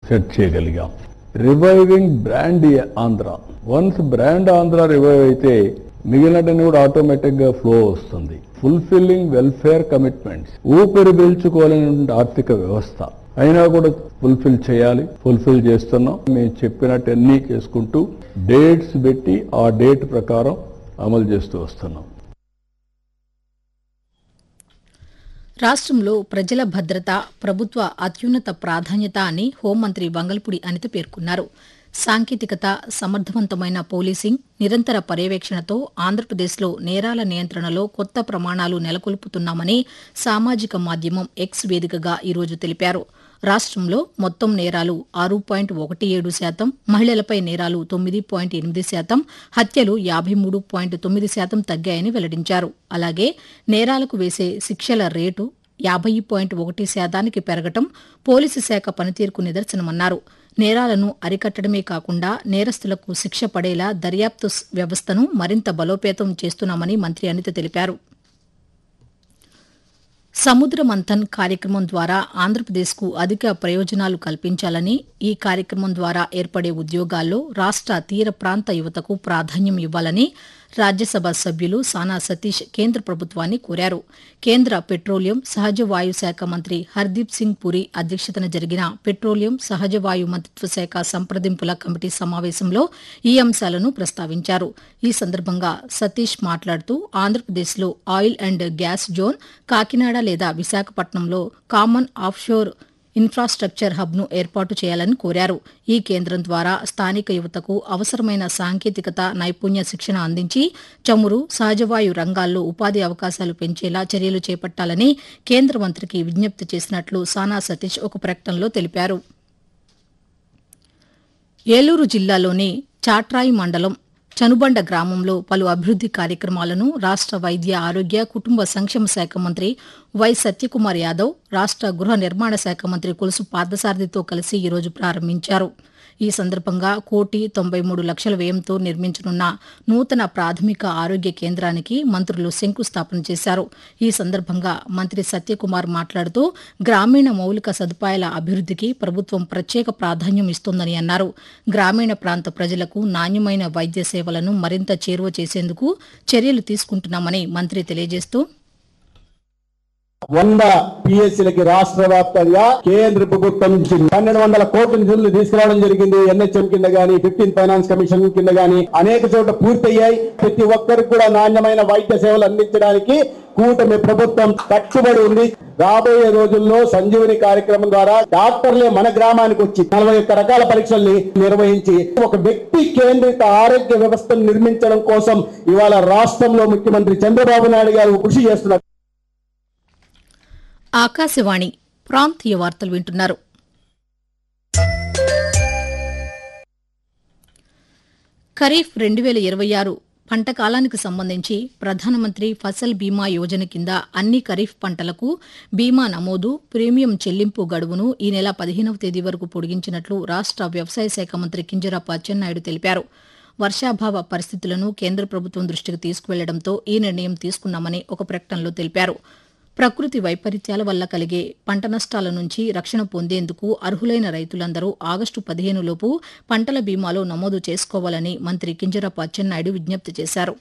set చేయగలిగాం reviving brand Andhra once brand Andhra revive అయితే మిగిలినటన్ని కూడా ఆటోమేటిక్ గా ఫ్లో వస్తుంది ఫుల్ఫిల్లింగ్ వెల్ఫేర్ కమిట్మెంట్స్ ఊపిరి పీల్చుకోలేని ఆర్థిక వ్యవస్థ అయినా కూడా ఫుల్ఫిల్ చేయాలి ఫుల్ఫిల్ చేస్తున్నాం మేము చెప్పినట్టు అన్నీ చేసుకుంటూ డేట్స్ పెట్టి ఆ డేట్ ప్రకారం అమలు చేస్తూ వస్తున్నాం రాష్ట్రంలో ప్రజల భద్రత ప్రభుత్వ అత్యున్నత ప్రాధాన్యత అని హోంమంత్రి వంగల్పూడి అనిత పేర్కొన్నారు సాంకేతికత సమర్థవంతమైన పోలీసింగ్ నిరంతర పర్యవేక్షణతో ఆంధ్రప్రదేశ్లో నేరాల నియంత్రణలో కొత్త ప్రమాణాలు నెలకొల్పుతున్నామని సామాజిక మాధ్యమం ఎక్స్ వేదికగా ఈరోజు తెలిపారు రాష్ట్రంలో మొత్తం నేరాలు ఆరు పాయింట్ ఒకటి ఏడు శాతం మహిళలపై నేరాలు తొమ్మిది పాయింట్ ఎనిమిది శాతం హత్యలు యాభై మూడు పాయింట్ తొమ్మిది శాతం తగ్గాయని వెల్లడించారు అలాగే నేరాలకు వేసే శిక్షల రేటు యాభై పాయింట్ ఒకటి శాతానికి పెరగటం పోలీసు శాఖ పనితీరుకు నిదర్శనమన్నారు నేరాలను అరికట్టడమే కాకుండా నేరస్తులకు శిక్ష పడేలా దర్యాప్తు స్- వ్యవస్థను మరింత బలోపేతం చేస్తున్నామని మంత్రి అనిత తెలిపారు సముద్ర మంథన్ కార్యక్రమం ద్వారా ఆంధ్రప్రదేశ్కు అధిక ప్రయోజనాలు కల్పించాలని ఈ కార్యక్రమం ద్వారా ఏర్పడే ఉద్యోగాల్లో రాష్ట్ర తీర ప్రాంత యువతకు ప్రాధాన్యం ఇవ్వాలని రాజ్యసభ సభ్యులు సానా సతీష్ కేంద్ర ప్రభుత్వాన్ని కోరారు కేంద్ర పెట్రోలియం సహజ వాయు శాఖ మంత్రి హర్దీప్ సింగ్ పురి అధ్యక్షతన జరిగిన పెట్రోలియం సహజ వాయు మంత్రిత్వ శాఖ సంప్రదింపుల కమిటీ సమావేశంలో ఈ అంశాలను ప్రస్తావించారు ఈ సందర్భంగా సతీష్ మాట్లాడుతూ ఆంధ్రప్రదేశ్లో oil and gas zone Kakinada లేదా విశాఖపట్నంలో కామన్ ఆఫ్షోర్ ఇన్ఫ్రాస్ట్రక్చర్ హబ్ను ఏర్పాటు చేయాలని కోరారు ఈ కేంద్రం ద్వారా స్థానిక యువతకు అవసరమైన సాంకేతికత నైపుణ్య శిక్షణ అందించి చమురు సహజవాయు రంగాల్లో ఉపాధి అవకాశాలు పెంచేలా చర్యలు చేపట్టాలని కేంద్ర మంత్రికి విజ్ఞప్తి చేసినట్లు సానా సతీష్ ఒక ప్రకటనలో తెలిపారు ఏలూరు జిల్లాలోని చాట్రాయి మండలం చనుబండ గ్రామంలో పలు అభివృద్ది కార్యక్రమాలను రాష్ట్ర వైద్య ఆరోగ్య కుటుంబ సంక్షేమ శాఖ మంత్రి వై సత్యకుమార్ యాదవ్ రాష్ట్ర గృహ నిర్మాణ శాఖ మంత్రి కొలుసు పార్థసారథితో కలిసి ఈరోజు ప్రారంభించారు ఈ సందర్భంగా కోటి తొంభై మూడు లక్షల వ్యయంతో నిర్మించనున్న నూతన ప్రాథమిక ఆరోగ్య కేంద్రానికి మంత్రులు శంకుస్థాపన చేశారు ఈ సందర్భంగా మంత్రి సత్యకుమార్ మాట్లాడుతూ గ్రామీణ మౌలిక సదుపాయాల అభివృద్ధికి ప్రభుత్వం ప్రత్యేక ప్రాధాన్యం ఇస్తోందని అన్నారు గ్రామీణ ప్రాంత ప్రజలకు నాణ్యమైన వైద్య సేవలను మరింత చేరువ చేసేందుకు చర్యలు తీసుకుంటున్నామని మంత్రి తెలియజేస్తూ వంద పిఎస్సీలకి రాష్ట్ర వ్యాప్తంగా కేంద్ర ప్రభుత్వం నుంచి పన్నెండు వందల కోట్ల నిధులు తీసుకురావడం జరిగింది ఎన్హెచ్ఎం కింద గానీ ఫిఫ్టీన్ ఫైనాన్స్ కమిషన్ కింద గానీ అనేక చోట్ల పూర్తయ్యాయి ప్రతి ఒక్కరికి కూడా నాణ్యమైన వైద్య సేవలు అందించడానికి కూటమి ప్రభుత్వం కట్టుబడి ఉంది రాబోయే రోజుల్లో సంజీవని కార్యక్రమం ద్వారా డాక్టర్లే మన గ్రామానికి వచ్చి నలభై ఒక్క రకాల పరీక్షల్ని నిర్వహించి ఒక వ్యక్తి కేంద్రిత ఆరోగ్య వ్యవస్థను నిర్మించడం కోసం ఇవాళ రాష్ట్రంలో ముఖ్యమంత్రి చంద్రబాబు నాయుడు గారు కృషి చేస్తున్నారు ఆకాశవాణి ప్రాంతీయ వార్తలు వింటున్నారు ఖరీఫ్ రెండు వేల ఇరవై ఆరు పంట కాలానికి సంబంధించి ప్రధానమంత్రి ఫసల్ బీమా యోజన కింద అన్ని ఖరీఫ్ పంటలకు బీమా నమోదు ప్రీమియం చెల్లింపు గడువును ఈ నెల పదిహేనవ తేదీ వరకు పొడిగించినట్లు రాష్ట వ్యవసాయ శాఖ మంత్రి కింజరాపు అచ్చెన్నాయుడు తెలిపారు వర్షాభావ పరిస్థితులను కేంద్ర ప్రభుత్వం దృష్టికి తీసుకువెళ్లడంతో ఈ నిర్ణయం తీసుకున్నామని ఒక ప్రకటనలో తెలిపారు ప్రకృతి వైపరీత్యాల వల్ల కలిగే పంట నష్టాల నుంచి రక్షణ పొందేందుకు అర్హులైన రైతులందరూ ఆగస్టు పదిహేనులోపు పంటల బీమాలో నమోదు చేసుకోవాలని మంత్రి కింజరపు అచ్చెన్నాయుడు విజ్ఞప్తి చేశారు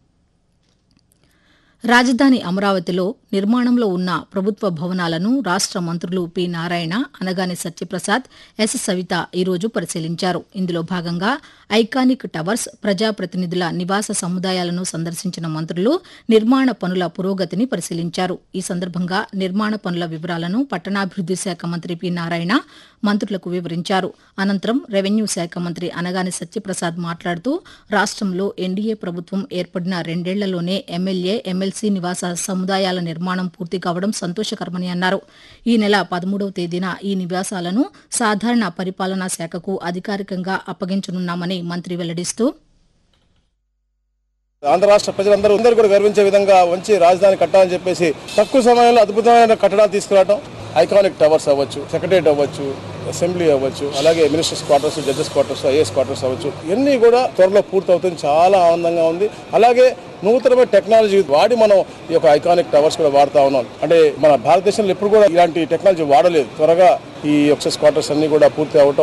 రాజధాని అమరావతిలో నిర్మాణంలో ఉన్న ప్రభుత్వ భవనాలను రాష్ట మంత్రులు పి నారాయణ అనగాని సత్యప్రసాద్ ఎస్ సవిత ఈరోజు పరిశీలించారు ఇందులో భాగంగా ఐకానిక్ టవర్స్ ప్రజాప్రతినిధుల నివాస సముదాయాలను సందర్శించిన మంత్రులు నిర్మాణ పనుల పురోగతిని పరిశీలించారు ఈ సందర్భంగా నిర్మాణ పనుల వివరాలను పట్టణాభివృద్ది శాఖ మంత్రి పి నారాయణ మంత్రులకు వివరించారు అనంతరం రెవెన్యూ శాఖ మంత్రి అనగాని సత్యప్రసాద్ మాట్లాడుతూ రాష్ట్రంలో ఎన్డీఏ ప్రభుత్వం ఏర్పడిన రెండేళ్లలోనే ఎమ్మెల్యే ఎమ్మెల్సీ నివాస సముదాయాల నిర్మాణం పూర్తి కావడం సంతోషకరమని అన్నారు ఈ నెల పదమూడవ తేదీన ఈ నివాసాలను సాధారణ పరిపాలనా శాఖకు అధికారికంగా అప్పగించనున్నామని మంత్రి వెల్లడిస్తూ ఆంధ్ర రాష్ట్ర ప్రజలందరూ అందరూ కూడా గర్వించే విధంగా మంచి రాజధాని కట్టాలని చెప్పేసి తక్కువ సమయంలో అద్భుతమైన కట్టడాలు తీసుకురావడం ఐకానిక్ టవర్స్ అవ్వచ్చు సెక్రటరియట్ అవ్వచ్చు అసెంబ్లీ అవ్వచ్చు అలాగే ministers quarters judges quarters IAS quarters అవ్వచ్చు ఇవన్నీ కూడా త్వరలో పూర్తవుతుంది చాలా ఆనందంగా ఉంది అలాగే నూతనమైన టెక్నాలజీ వాడి మనం ఈ యొక్క ఐకానిక్ టవర్స్ కూడా వాడుతా ఉన్నాం అంటే మన భారతదేశంలో ఎప్పుడు కూడా ఇలాంటి టెక్నాలజీ వాడలేదు త్వరగా ఈ ఎక్సెస్ క్వార్టర్స్ అన్ని కూడా పూర్తి అవటం